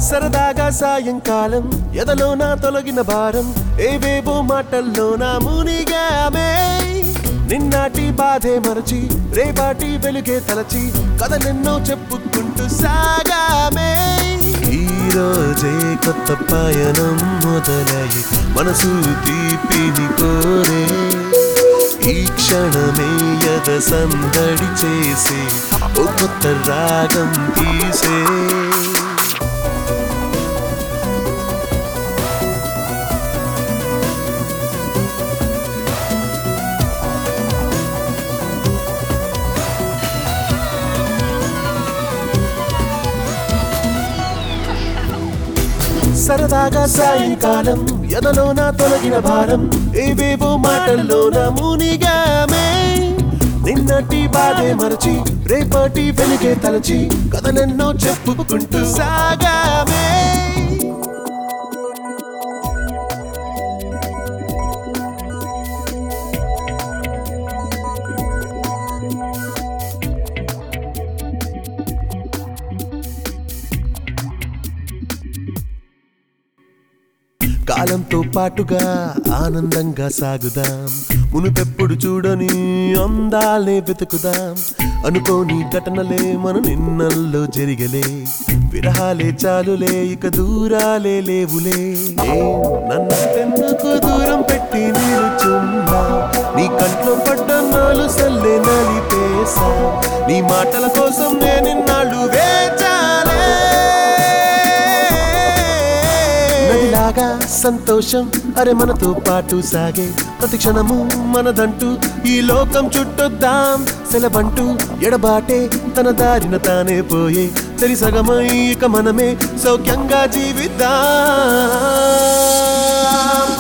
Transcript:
సరదాగా సాయంకాలం ఎదలోన తొలగిన భారం ఏవేవో మాటల్లోన మునిగామే నిన్నాటి బాధే మరచి రేపాటి వెలుగే తలచి కథలెన్నో చెప్పుకుంటూ సాగామే ఈ రోజే కొత్త పయనం మొదలయ్యి మనసు తీపిని కోరే ఈ క్షణమే యద సందడి చేసి ఓ కొత్త రాగం తీసే సరదాగా సాయంకాలం ఎదలోన తొలగిన భారం ఏవేవో మాటల్లోన మునిగామే నిన్నటి బాధే మరచి రేపటి వెలుగే తలచి కథలెన్నో చెప్పుకుంటూ సాగామే కాలంతో పాటుగా ఆనందంగా సాగుదాం మునుపెప్పుడు చూడని అందాలే వెతుకుదాం అనుకోని ఘటనలే మన నిన్నల్లో జరిగలే విరహాలే చాలులే ఇక దూరాలే లేవులే ఏ నన్నెందుకు దూరం పెట్టి నిలుచున్నా నీ కంట్లో పడ్డ నాలు సల్లే నలిపేసా నీ మాటల కోసం నేనిన్నాళ్ళు వేచాలే నదిలాగా సంతోషం అరే మనతో పాటు సాగే ప్రతి క్షణము మనదంటూ ఈ లోకం చుట్టొద్దాం సెలబంటూ ఎడబాటే తన దారిన తానే పోయే సరి సగమై ఇక మనమే సౌఖ్యంగా జీవిద్దాం